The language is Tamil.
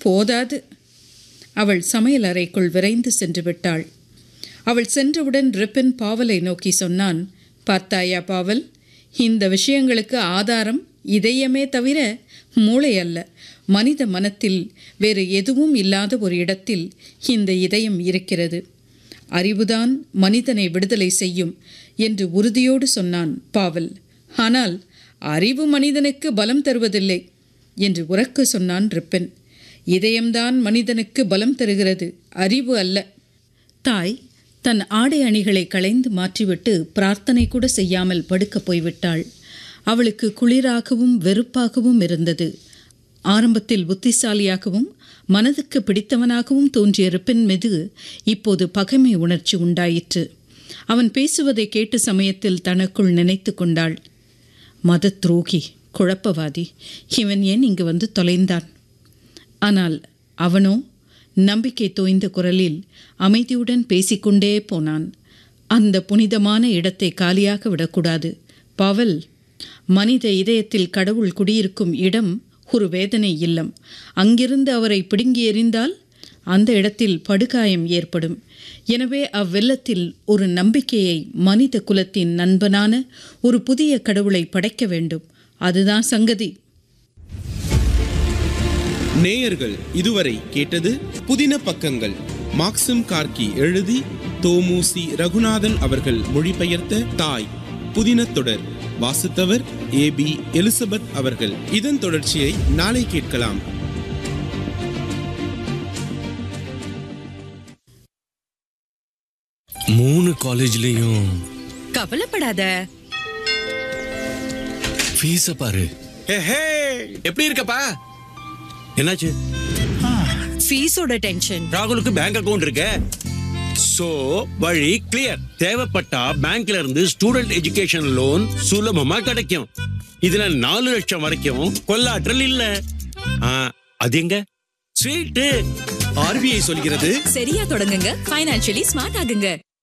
போதாது அவள் சமையல் அறைக்குள் விரைந்து சென்று விட்டாள் அவள் சென்றவுடன் ரிப்பன் பாவலை நோக்கி சொன்னான் பார்த்தாயா பாவல் இந்த விஷயங்களுக்கு ஆதாரம் இதயமே தவிர மூளை அல்ல மனித மனத்தில் வேறு எதுவும் இல்லாத ஒரு இடத்தில் இந்த இதயம் இருக்கிறது அறிவுதான் மனிதனை விடுதலை செய்யும் என்று உறுதியோடு சொன்னான் பாவல் ஆனால் அறிவு மனிதனுக்கு பலம் தருவதில்லை என்று உறக்க சொன்னான் ரிப்பன் இதயம்தான் மனிதனுக்கு பலம் தருகிறது அறிவு அல்ல தாய் தன் ஆடை அணிகளை களைந்து மாற்றிவிட்டு பிரார்த்தனை கூட செய்யாமல் படுக்கப் போய்விட்டாள் அவளுக்கு குளிராகவும் வெறுப்பாகவும் இருந்தது ஆரம்பத்தில் புத்திசாலியாகவும் மனதுக்கு பிடித்தவனாகவும் தோன்றிய ரிப்பன் மீது இப்போது பகைமை உணர்ச்சி உண்டாயிற்று அவன் பேசுவதை கேட்ட சமயத்தில் தனக்குள் நினைத்து கொண்டாள் மத துரோகி குழப்பவாதி இவன் ஏன் இங்கு வந்து தொலைந்தான் ஆனால் அவனோ நம்பிக்கை தோய்ந்த குரலில் அமைதியுடன் பேசிக்கொண்டே போனான் அந்த புனிதமான இடத்தை காலியாக விடக்கூடாது பவல் மனித இதயத்தில் கடவுள் குடியிருக்கும் இடம் ஒரு வேதனை இல்லம் அங்கிருந்து அவரை பிடுங்கி எறிந்தால் அந்த இடத்தில் படுகாயம் ஏற்படும் எனவே அவ்வெல்லத்தில் ஒரு நம்பிக்கையை மனித குலத்தின் நண்பனான ஒரு புதிய கடவுளை படைக்க வேண்டும் அதுதான் சங்கதி நேயர்கள் இதுவரை கேட்டது புதின பக்கங்கள் மாக்சிம் கார்கி எழுதி தோமுசி ரகுநாதன் அவர்கள் மொழிபெயர்த்த தாய் புதின தொடர் வாசித்தவர் ஏ பி எலிசபெத் அவர்கள் இதன் தொடர்ச்சியை நாளை கேட்கலாம் மூணு காலேஜ்லயும் கவலைப்படாத ஃபீஸ பாரு எப்படி இருக்கப்பா என்னாச்சு ஃபீஸோட டென்ஷன் ராகுலுக்கு பேங்க் அக்கவுண்ட் இருக்க சோ வழி கிளியர் தேவைப்பட்டா பேங்க்ல இருந்து ஸ்டூடெண்ட் எஜுகேஷன் லோன் சுலபமா கிடைக்கும் இதுல நாலு லட்சம் வரைக்கும் கொள்ளாற்றல் இல்ல ஆ, அது எங்க ஸ்வீட்டு ஆர்பிஐ சொல்கிறது சரியா தொடங்குங்க ஃபைனான்சியலி ஸ்மார்ட் ஆகுங்க